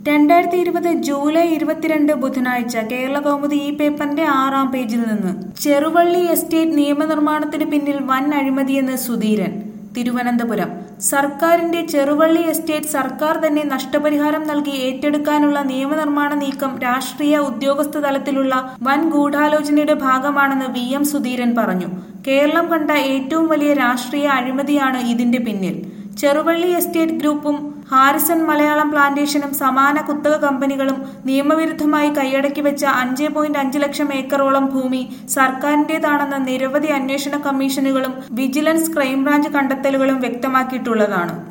രണ്ടായിരത്തി ഇരുപത് ജൂലൈ ഇരുപത്തിരണ്ട് ബുധനാഴ്ച കേരള കൗമുദി ഈ പേപ്പറിന്റെ ആറാം പേജിൽ നിന്ന് ചെറുവള്ളി എസ്റ്റേറ്റ് നിയമനിർമ്മാണത്തിന് പിന്നിൽ വൻ അഴിമതിയെന്ന് സുധീരൻ തിരുവനന്തപുരം സർക്കാരിന്റെ ചെറുവള്ളി എസ്റ്റേറ്റ് സർക്കാർ തന്നെ നഷ്ടപരിഹാരം നൽകി ഏറ്റെടുക്കാനുള്ള നിയമനിർമ്മാണ നീക്കം രാഷ്ട്രീയ ഉദ്യോഗസ്ഥ തലത്തിലുള്ള വൻ ഗൂഢാലോചനയുടെ ഭാഗമാണെന്ന് വി എം സുധീരൻ പറഞ്ഞു കേരളം കണ്ട ഏറ്റവും വലിയ രാഷ്ട്രീയ അഴിമതിയാണ് ഇതിന്റെ പിന്നിൽ ചെറുവള്ളി എസ്റ്റേറ്റ് ഗ്രൂപ്പും ഹാരിസൺ മലയാളം പ്ലാന്റേഷനും സമാന കുത്തക കമ്പനികളും നിയമവിരുദ്ധമായി കൈയടക്കി വെച്ച അഞ്ച് പോയിന്റ് അഞ്ച് ലക്ഷം ഏക്കറോളം ഭൂമി സർക്കാരിന്റേതാണെന്ന നിരവധി അന്വേഷണ കമ്മീഷനുകളും വിജിലൻസ് ക്രൈംബ്രാഞ്ച് കണ്ടെത്തലുകളും വ്യക്തമാക്കിയിട്ടുള്ളതാണ്